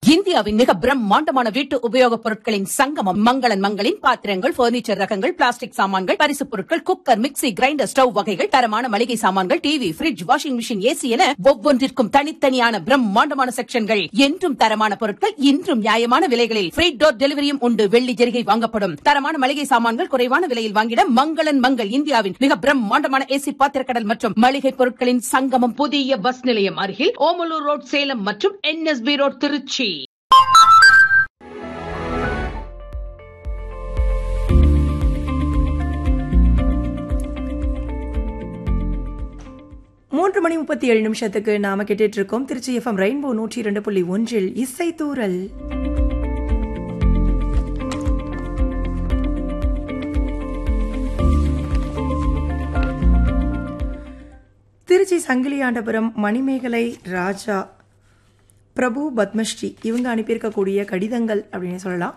இந்தியாவின் மிக பிரம்மாண்டமான வீட்டு உபயோகப் பொருட்களின் சங்கமம் மங்களன் மங்களின் பாத்திரங்கள் பர்னிச்சர் ரகங்கள் பிளாஸ்டிக் சாமான்கள் பரிசுப் பொருட்கள் குக்கர் மிக்ஸி கிரைண்டர் ஸ்டவ் வகைகள் தரமான மளிகை சாமான்கள் TV fridge washing machine AC என ஒவ்வொன்றிற்கும் தனித்தனியான பிரம்மாண்டமான செக்ஷன்கள் என்றும் தரமான பொருட்கள் இன்றும் நியாயமான விலைகளில் ஃப்ரீ டோர் டெலிவரியும் உண்டு வெள்ளி ஜெரிகை வாங்கப்படும் தரமான மளிகை சாமான்கள் குறைவான விலையில் வாங்கிட மங்களன் மங்கள் இந்தியாவின் மிக பிரம்மாண்டமான ஏசி பாத்திரக்கடல் மற்றும் மளிகை பொருட்களின் சங்கமம் புதிய பஸ் நிலையம் அருகில் ஓமலூர் ரோட் சேலம் மற்றும் என்எஸ்பி ரோட் திருச்சி மூன்று மணி முப்பத்தி ஏழு நிமிஷத்துக்கு நாம கேட்டுட்டு இருக்கோம் திருச்சி எஃப்எம் ரெயின்போ நூற்றி இரண்டு புள்ளி ஒன்றில் இசை தூரல் திருச்சி சங்கிலியாண்டபுரம் மணிமேகலை ராஜா பிரபு பத்மஸ்ரீ இவங்க அனுப்பியிருக்கக்கூடிய கடிதங்கள் அப்படின்னு சொல்லலாம்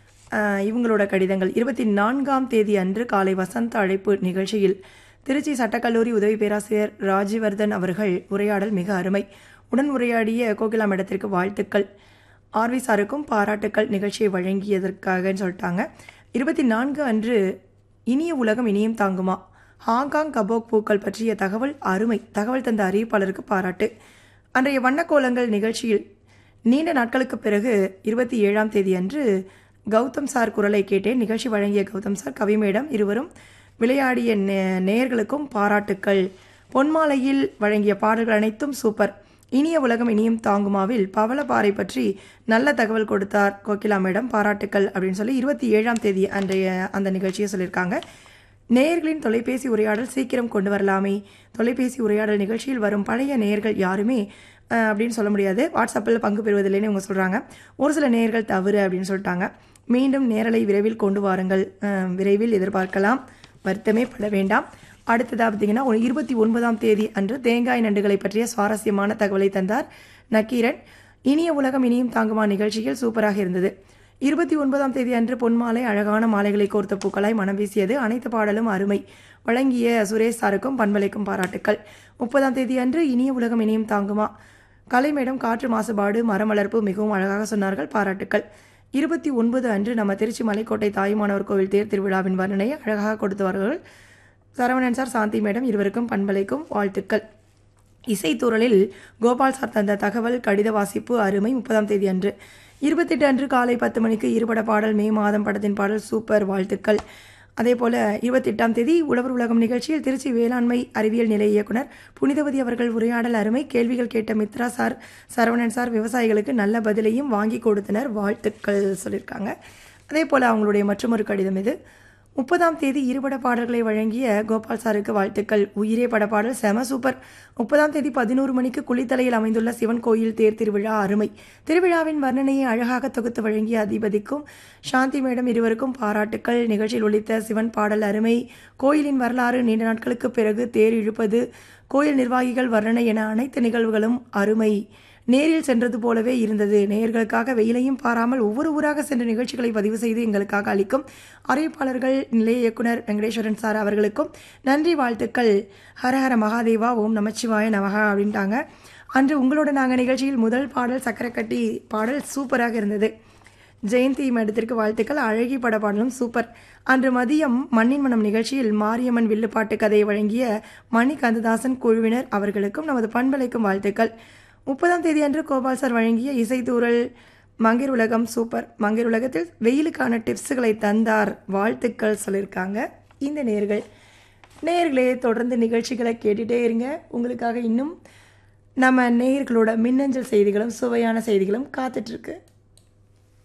ஆஹ் இவங்களோட கடிதங்கள் இருபத்தி நான்காம் தேதி அன்று காலை வசந்த அழைப்பு நிகழ்ச்சியில் திருச்சி சட்டக்கல்லூரி உதவி பேராசிரியர் ராஜ்யவர்தன் அவர்கள் உரையாடல் மிக அருமை உடன் உரையாடிய கோகிலா மேடத்திற்கு வாழ்த்துக்கள் ஆர்வி சாருக்கும் பாராட்டுக்கள் நிகழ்ச்சியை வழங்கியதற்காகன்னு சொல்லிட்டாங்க இருபத்தி நான்கு அன்று இனிய உலகம் இனியும் தாங்குமா ஹாங்காங் கபோக் பூக்கள் பற்றிய தகவல் அருமை தகவல் தந்த அறிவிப்பாளருக்கு பாராட்டு அன்றைய வண்ணக்கோலங்கள் நிகழ்ச்சியில் நீண்ட நாட்களுக்கு பிறகு இருபத்தி ஏழாம் தேதி அன்று கௌதம் சார் குரலை கேட்டேன் நிகழ்ச்சி வழங்கிய கௌதம் சார் கவிமேடம் இருவரும் விளையாடிய நே- நேயர்களுக்கும் பாராட்டுக்கள் பொன்மாலையில் வழங்கிய பாடல்கள் அனைத்தும் சூப்பர் இனிய உலகம் இனியும் தாங்குமாவில் பவளப்பாறை பற்றி நல்ல தகவல் கொடுத்தார் கோகிலா மேடம் பாராட்டுக்கள் அப்படின்னு சொல்லி இருபத்தி ஏழாம் தேதி அன்றைய அந்த நிகழ்ச்சியை சொல்லியிருக்காங்க நேயர்களின் தொலைபேசி உரையாடல் சீக்கிரம் கொண்டு வரலாமே தொலைபேசி உரையாடல் நிகழ்ச்சியில் வரும் பழைய நேயர்கள் யாருமே அஹ், அப்படின்னு சொல்ல முடியாது வாட்ஸ்அப்பில் பங்கு பெறுவதில்லைன்னு இவங்க சொல்கிறாங்க ஒரு சில நேயர்கள் தவறு அப்படின்னு சொல்லிட்டாங்க மீண்டும் நேரலை விரைவில் கொண்டு வாருங்கள் அஹ், விரைவில் எதிர்பார்க்கலாம் வருத்தமே பட வேண்டாம் அடுத்ததாக பார்த்தீங்கன்னா ஒரு இருபத்தி ஒன்பதாம் தேதி அன்று தேங்காய் நண்டுகளை பற்றிய சுவாரஸ்யமான தகவலை தந்தார் நக்கீரன் இனிய உலகம் இனியும் தாங்குமா நிகழ்ச்சியில் சூப்பராக இருந்தது இருபத்தி ஒன்பதாம் தேதி அன்று பொன்மாலை அழகான மாலைகளை கோர்த்த பூக்களாய் மனம் வீசியது அனைத்து பாடலும் அருமை வழங்கிய சுரேஷ் சாருக்கும் பண்பலைக்கும் பாராட்டுக்கள் முப்பதாம் தேதி அன்று இனிய உலகம் இனியும் தாங்குமா கலைமேடம் காற்று மாசுபாடு மரம் வளர்ப்பு மிகவும் அழகாக சொன்னார்கள் பாராட்டுக்கள் இருபத்தி ஒன்பது அன்று நம்ம திருச்சி மலைக்கோட்டை தாயுமானவர் கோவில் தேர் திருவிழாவின் வர்ணனையை அழகாக கொடுத்தவர்கள் சரவணன் சார் சாந்தி மேடம் இருவருக்கும் பண்பலைக்கும் வாழ்த்துக்கள் இசைத்தூரலில் கோபால் சார் தந்த தகவல் கடித வாசிப்பு அருமை முப்பதாம் தேதி அன்று இருபத்தெட்டு அன்று காலை பத்து மணிக்கு இருபட பாடல் மே மாதம் படத்தின் பாடல் சூப்பர் வாழ்த்துக்கள் அதே போல இருபத்தெட்டாம் தேதி உழவர் உலகம் நிகழ்ச்சியில் திருச்சி வேளாண்மை அறிவியல் நிலைய இயக்குனர் புனிதவதி அவர்கள் உரையாடல் அருமை கேள்விகள் கேட்ட மித்ரா சார் சரவணன் சார் விவசாயிகளுக்கு நல்ல பதிலையும் வாங்கி கொடுத்தனர் வாழ்த்துக்கள் சொல்லியிருக்காங்க அதே போல் அவங்களுடைய மற்றொரு கடிதம் இது முப்பதாம் தேதி இருபட பாடல்களை வழங்கிய கோபால் சாருக்கு வாழ்த்துக்கள் உயிரே பட பாடல் செம சூப்பர் முப்பதாம் தேதி பதினோரு மணிக்கு குளித்தலையில் அமைந்துள்ள சிவன் கோயில் தேர் திருவிழா அருமை திருவிழாவின் வர்ணனையை அழகாக தொகுத்து வழங்கிய அதிபதிக்கும் சாந்தி மேடம் இருவருக்கும் பாராட்டுக்கள் நிகழ்ச்சியில் ஒலித்த சிவன் பாடல் அருமை கோயிலின் வரலாறு நீண்ட நாட்களுக்கு பிறகு தேர் இழுப்பது கோயில் நிர்வாகிகள் வர்ணனை என அனைத்து நிகழ்வுகளும் அருமை நேரில் சென்றது போலவே இருந்தது நேயர்களுக்காக வெயிலையும் பாராமல் ஒவ்வொரு ஊராக சென்ற நிகழ்ச்சிகளை பதிவு செய்து எங்களுக்காக அளிக்கும் அறிவிப்பாளர்கள் நிலைய இயக்குனர் வெங்கடேஸ்வரன் சார் அவர்களுக்கும் நன்றி வாழ்த்துக்கள் ஹரஹர மகாதேவா ஓம் நமச்சிவாய நமகா அப்படின்ட்டாங்க அன்று உங்களோட நாங்கள் நிகழ்ச்சியில் முதல் பாடல் சக்கரக்கட்டி பாடல் சூப்பராக இருந்தது ஜெயந்தி மேடத்திற்கு வாழ்த்துக்கள் அழகி பட பாடலும் சூப்பர் அன்று மதியம் மண்ணின் மனம் நிகழ்ச்சியில் மாரியம்மன் வில்லுப்பாட்டு கதையை வழங்கிய மணி கந்ததாசன் குழுவினர் அவர்களுக்கும் நமது பண்பலைக்கும் வாழ்த்துக்கள் முப்பதாம் தேதி அன்று கோபால் சார் வழங்கிய இசைத்தூரல் மங்கிர் உலகம் சூப்பர் மங்கிர் உலகத்தில் வெயிலுக்கான டிப்ஸுகளை தந்தார் வாழ்த்துக்கள் சொல்லியிருக்காங்க இந்த நேர்கள் நேர்களே தொடர்ந்து நிகழ்ச்சிகளை கேட்டுட்டே இருங்க உங்களுக்காக இன்னும் நம்ம நேயர்களோட மின்னஞ்சல் செய்திகளும் சுவையான செய்திகளும் காத்துட்ருக்கு